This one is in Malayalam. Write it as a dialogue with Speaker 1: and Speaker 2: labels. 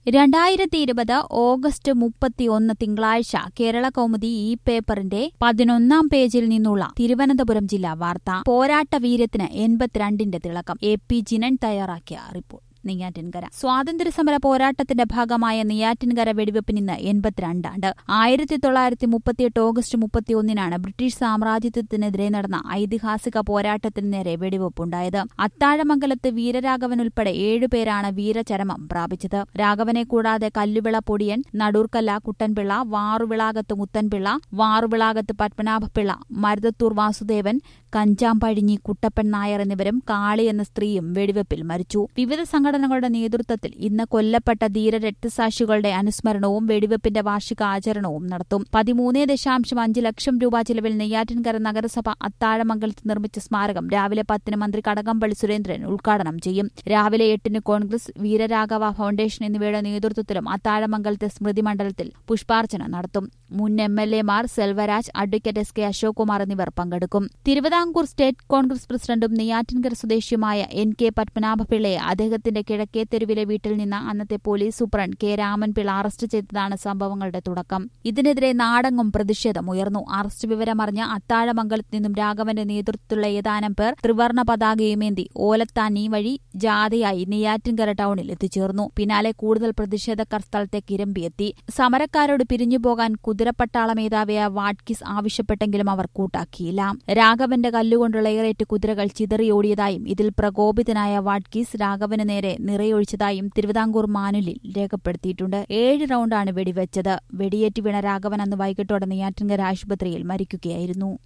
Speaker 1: രണ്ടായിരത്തി ഇരുപത് ഓഗസ്റ്റ് മുപ്പത്തിയൊന്ന് തിങ്കളാഴ്ച കേരള കൗമുദി ഈ പേപ്പറിന്റെ പതിനൊന്നാം പേജിൽ നിന്നുള്ള തിരുവനന്തപുരം ജില്ലാ വാർത്ത പോരാട്ട വീര്യത്തിന് എൺപത്തിരണ്ടിന്റെ തിളക്കം എ പി ജിനൻ തയ്യാറാക്കിയ റിപ്പോർട്ട് നെയ്യാറ്റിൻകര സ്വാതന്ത്ര്യസമര പോരാട്ടത്തിന്റെ ഭാഗമായ നെയ്യാറ്റിൻകര വെടിവെപ്പിന് ഇന്ന് എൺപത്തിരണ്ടാണ്ട് ആയിരത്തി തൊള്ളായിരത്തി മുപ്പത്തിയെട്ട് ഓഗസ്റ്റ് മുപ്പത്തിയൊന്നിനാണ് ബ്രിട്ടീഷ് സാമ്രാജ്യത്വത്തിനെതിരെ നടന്ന ഐതിഹാസിക പോരാട്ടത്തിന് നേരെ വെടിവെപ്പുണ്ടായത് അത്താഴമംഗലത്ത് വീരരാഘവൻ ഉൾപ്പെടെ ഏഴുപേരാണ് വീരചരമം പ്രാപിച്ചത് രാഘവനെ കൂടാതെ കല്ലുവിള പൊടിയൻ നടൂർക്കല്ല കുട്ടൻപിള്ള വാറുവിളാകത്ത് മുത്തൻപിള്ള വാറുവിളാകത്ത് പത്മനാഭപിള്ള മരുതത്തൂർ വാസുദേവൻ കഞ്ചാമ്പഴിഞ്ഞി കുട്ടപ്പൻ നായർ എന്നിവരും കാളി എന്ന സ്ത്രീയും വെടിവെപ്പിൽ മരിച്ചു വിവിധ സംഘടനകളുടെ നേതൃത്വത്തിൽ ഇന്ന് കൊല്ലപ്പെട്ട ധീര രക്തസാക്ഷികളുടെ അനുസ്മരണവും വെടിവെപ്പിന്റെ വാർഷിക ആചരണവും നടത്തും പതിമൂന്ന് ദശാംശം അഞ്ച് ലക്ഷം രൂപ ചിലവിൽ നെയ്യാറ്റിൻകര നഗരസഭ അത്താഴമംഗലത്ത് നിർമ്മിച്ച സ്മാരകം രാവിലെ പത്തിന് മന്ത്രി കടകംപള്ളി സുരേന്ദ്രൻ ഉദ്ഘാടനം ചെയ്യും രാവിലെ എട്ടിന് കോൺഗ്രസ് വീരരാഘവ ഫൌണ്ടേഷൻ എന്നിവയുടെ നേതൃത്വത്തിലും അത്താഴമംഗലത്തെ സ്മൃതി മണ്ഡലത്തിൽ പുഷ്പാർച്ചന നടത്തും മുൻ എം എൽ എമാർ Selvaraj advocate S K Ashok Kumar എന്നിവർ പങ്കെടുക്കും തിരുവിതാംകൂർ സ്റ്റേറ്റ് കോൺഗ്രസ് പ്രസിഡന്റും നെയ്യാറ്റിൻകര സ്വദേശിയുമായ എൻ കെ പത്മനാഭപിള്ളയെ അദ്ദേഹത്തിന്റെ കിഴക്കേ തെരുവിലെ വീട്ടിൽ നിന്ന് അന്നത്തെ police superintendent K Raman Pillai arrest ചെയ്തതാണ് സംഭവങ്ങളുടെ തുടക്കം ഇതിനെതിരെ നാടെങ്ങും പ്രതിഷേധമുയർന്നു അറസ്റ്റ് വിവരമറിഞ്ഞ അത്താഴമംഗലത്ത് നിന്നും രാഘവന്റെ നേതൃത്വത്തിലുള്ള ഏതാനും പേർ ത്രിവർണ പതാകയുമേന്തി ഓലത്താനി വഴി ജാഥയായി നെയ്യാറ്റിൻകര ടൌണിൽ എത്തിച്ചേർന്നു പിന്നാലെ കൂടുതൽ പ്രതിഷേധക്കാർ സ്ഥലത്തേക്ക് ഇരമ്പിയെത്തി സമരക്കാരോട് പിരിഞ്ഞുപോകാൻ കുതിരപ്പട്ടാള മേധാവിയായ വാട്കിസ് ആവശ്യപ്പെട്ടെങ്കിലും അവർ കൂട്ടാക്കിയില്ല രാഘവന്റെ കല്ലുകൊണ്ടുള്ള ഏറേറ്റ് കുതിരകൾ ചിതറിയോടിയതായും ഇതിൽ പ്രകോപിതനായ വാട്കിസ് രാഘവന് നേരെ നിറയൊഴിച്ചതായും തിരുവിതാംകൂർ മാനുലിൽ രേഖപ്പെടുത്തിയിട്ടുണ്ട് ഏഴ് റൌണ്ടാണ് വെടിവെച്ചത് വെടിയേറ്റ് വീണ രാഘവൻ അന്ന് വൈകിട്ടോടെ നെയ്യാറ്റിൻകര ആശുപത്രിയിൽ മരിക്കുകയായിരുന്നു